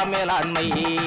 மேலாண்மை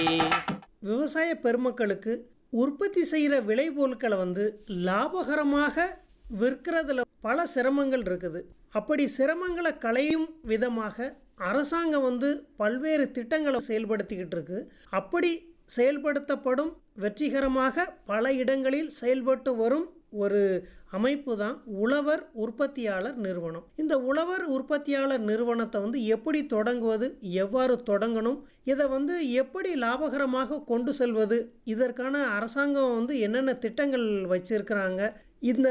விவசாய பெருமக்களுக்கு உற்பத்தி செய்கிற விளைபொருட்களை வந்து லாபகரமாக விற்கிறதுல பல சிரமங்கள் இருக்குது அப்படி சிரமங்களை களையும் விதமாக அரசாங்கம் வந்து பல்வேறு திட்டங்களை செயல்படுத்திக்கிட்டு இருக்கு அப்படி செயல்படுத்தப்படும் வெற்றிகரமாக பல இடங்களில் செயல்பட்டு வரும் ஒரு அமைப்பு தான் உழவர் உற்பத்தியாளர் நிறுவனம் இந்த உழவர் உற்பத்தியாளர் நிறுவனத்தை வந்து எப்படி தொடங்குவது எவ்வாறு தொடங்கணும் இதை வந்து எப்படி லாபகரமாக கொண்டு செல்வது இதற்கான அரசாங்கம் வந்து என்னென்ன திட்டங்கள் வச்சிருக்கிறாங்க இந்த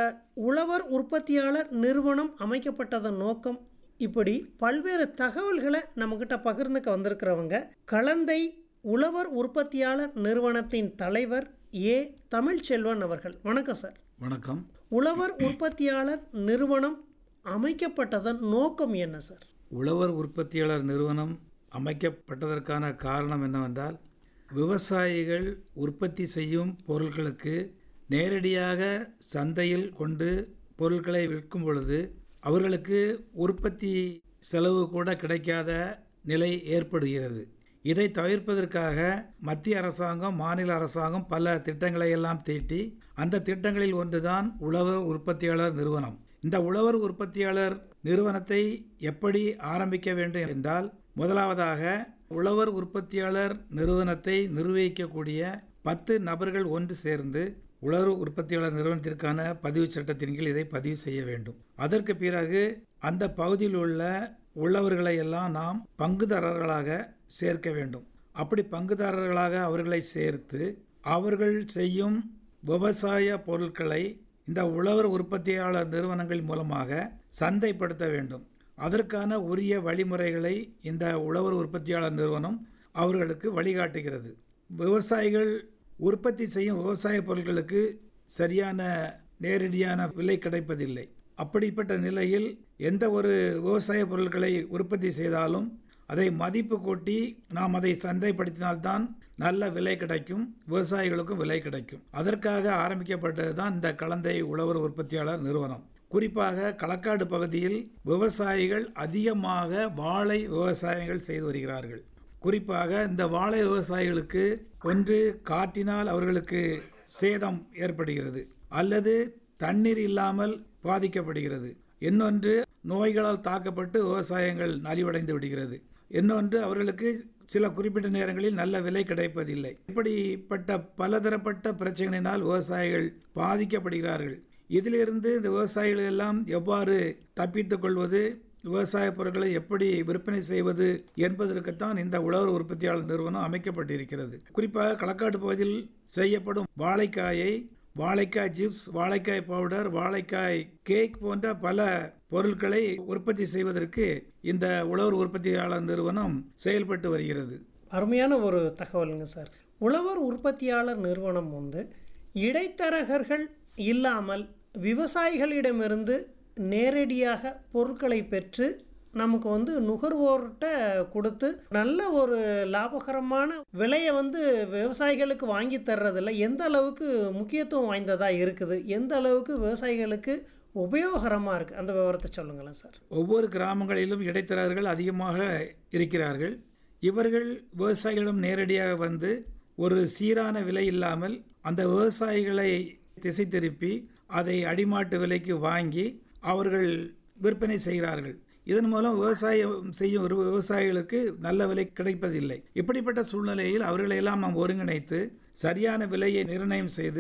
உழவர் உற்பத்தியாளர் நிறுவனம் அமைக்கப்பட்டதன் நோக்கம் இப்படி பல்வேறு தகவல்களை நம்மக்கிட்ட பகிர்ந்துக்க வந்திருக்கிறவங்க கலந்தை உழவர் உற்பத்தியாளர் நிறுவனத்தின் தலைவர் ஏ தமிழ்ச்செல்வன் அவர்கள் வணக்கம் சார் வணக்கம் உழவர் உற்பத்தியாளர் நிறுவனம் அமைக்கப்பட்டதன் நோக்கம் என்ன சார் உழவர் உற்பத்தியாளர் நிறுவனம் அமைக்கப்பட்டதற்கான காரணம் என்னவென்றால் விவசாயிகள் உற்பத்தி செய்யும் பொருட்களுக்கு நேரடியாக சந்தையில் கொண்டு பொருட்களை விற்கும் பொழுது அவர்களுக்கு உற்பத்தி செலவு கூட கிடைக்காத நிலை ஏற்படுகிறது இதை தவிர்ப்பதற்காக மத்திய அரசாங்கம் மாநில அரசாங்கம் பல திட்டங்களை எல்லாம் தீட்டி அந்த திட்டங்களில் ஒன்றுதான் உழவர் உற்பத்தியாளர் நிறுவனம் இந்த உழவர் உற்பத்தியாளர் நிறுவனத்தை எப்படி ஆரம்பிக்க வேண்டும் என்றால் முதலாவதாக உழவர் உற்பத்தியாளர் நிறுவனத்தை நிர்வகிக்கக்கூடிய பத்து நபர்கள் ஒன்று சேர்ந்து உழவர் உற்பத்தியாளர் நிறுவனத்திற்கான பதிவு சட்டத்தின் கீழ் இதை பதிவு செய்ய வேண்டும் அதற்கு பிறகு அந்த பகுதியில் உள்ள உள்ளவர்களை எல்லாம் நாம் பங்குதாரர்களாக சேர்க்க வேண்டும் அப்படி பங்குதாரர்களாக அவர்களை சேர்த்து அவர்கள் செய்யும் விவசாய பொருட்களை இந்த உழவர் உற்பத்தியாளர் நிறுவனங்கள் மூலமாக சந்தைப்படுத்த வேண்டும் அதற்கான உரிய வழிமுறைகளை இந்த உழவர் உற்பத்தியாளர் நிறுவனம் அவர்களுக்கு வழிகாட்டுகிறது விவசாயிகள் உற்பத்தி செய்யும் விவசாய பொருட்களுக்கு சரியான நேரடியான விலை கிடைப்பதில்லை அப்படிப்பட்ட நிலையில் எந்த ஒரு விவசாய பொருட்களை உற்பத்தி செய்தாலும் அதை மதிப்பு கூட்டி நாம் அதை சந்தைப்படுத்தினால்தான் நல்ல விலை கிடைக்கும் விவசாயிகளுக்கும் விலை கிடைக்கும் அதற்காக ஆரம்பிக்கப்பட்டது தான் இந்த கலந்தை உழவர் உற்பத்தியாளர் நிறுவனம் குறிப்பாக களக்காடு பகுதியில் விவசாயிகள் அதிகமாக வாழை விவசாயங்கள் செய்து வருகிறார்கள் குறிப்பாக இந்த வாழை விவசாயிகளுக்கு ஒன்று காற்றினால் அவர்களுக்கு சேதம் ஏற்படுகிறது அல்லது தண்ணீர் இல்லாமல் பாதிக்கப்படுகிறது இன்னொன்று நோய்களால் தாக்கப்பட்டு விவசாயங்கள் நலிவடைந்து விடுகிறது இன்னொன்று அவர்களுக்கு சில குறிப்பிட்ட நேரங்களில் நல்ல விலை கிடைப்பதில்லை இப்படிப்பட்ட பலதரப்பட்ட பிரச்சனையினால் விவசாயிகள் பாதிக்கப்படுகிறார்கள் இதிலிருந்து இந்த விவசாயிகள் எல்லாம் எவ்வாறு தப்பித்துக் கொள்வது விவசாய பொருட்களை எப்படி விற்பனை செய்வது என்பதற்குத்தான் இந்த உழவர் உற்பத்தியாளர் நிறுவனம் அமைக்கப்பட்டிருக்கிறது குறிப்பாக களக்காடு பகுதியில் செய்யப்படும் வாழைக்காயை வாழைக்காய் சிப்ஸ் வாழைக்காய் பவுடர் வாழைக்காய் கேக் போன்ற பல பொருட்களை உற்பத்தி செய்வதற்கு இந்த உழவர் உற்பத்தியாளர் நிறுவனம் செயல்பட்டு வருகிறது அருமையான ஒரு தகவலுங்க சார் உழவர் உற்பத்தியாளர் நிறுவனம் வந்து இடைத்தரகர்கள் இல்லாமல் விவசாயிகளிடமிருந்து நேரடியாக பொருட்களை பெற்று நமக்கு வந்து நுகர்வோர்கிட்ட கொடுத்து நல்ல ஒரு லாபகரமான விலையை வந்து விவசாயிகளுக்கு வாங்கி தர்றதில் எந்த அளவுக்கு முக்கியத்துவம் வாய்ந்ததாக இருக்குது எந்த அளவுக்கு விவசாயிகளுக்கு உபயோகரமாக இருக்குது அந்த விவரத்தை சொல்லுங்களேன் சார் ஒவ்வொரு கிராமங்களிலும் இடைத்தரகர்கள் அதிகமாக இருக்கிறார்கள் இவர்கள் விவசாயிகளிடம் நேரடியாக வந்து ஒரு சீரான விலை இல்லாமல் அந்த விவசாயிகளை திசை திருப்பி அதை அடிமாட்டு விலைக்கு வாங்கி அவர்கள் விற்பனை செய்கிறார்கள் இதன் மூலம் விவசாயம் செய்யும் ஒரு விவசாயிகளுக்கு நல்ல விலை கிடைப்பதில்லை இப்படிப்பட்ட சூழ்நிலையில் அவர்களை எல்லாம் நாம் ஒருங்கிணைத்து சரியான விலையை நிர்ணயம் செய்து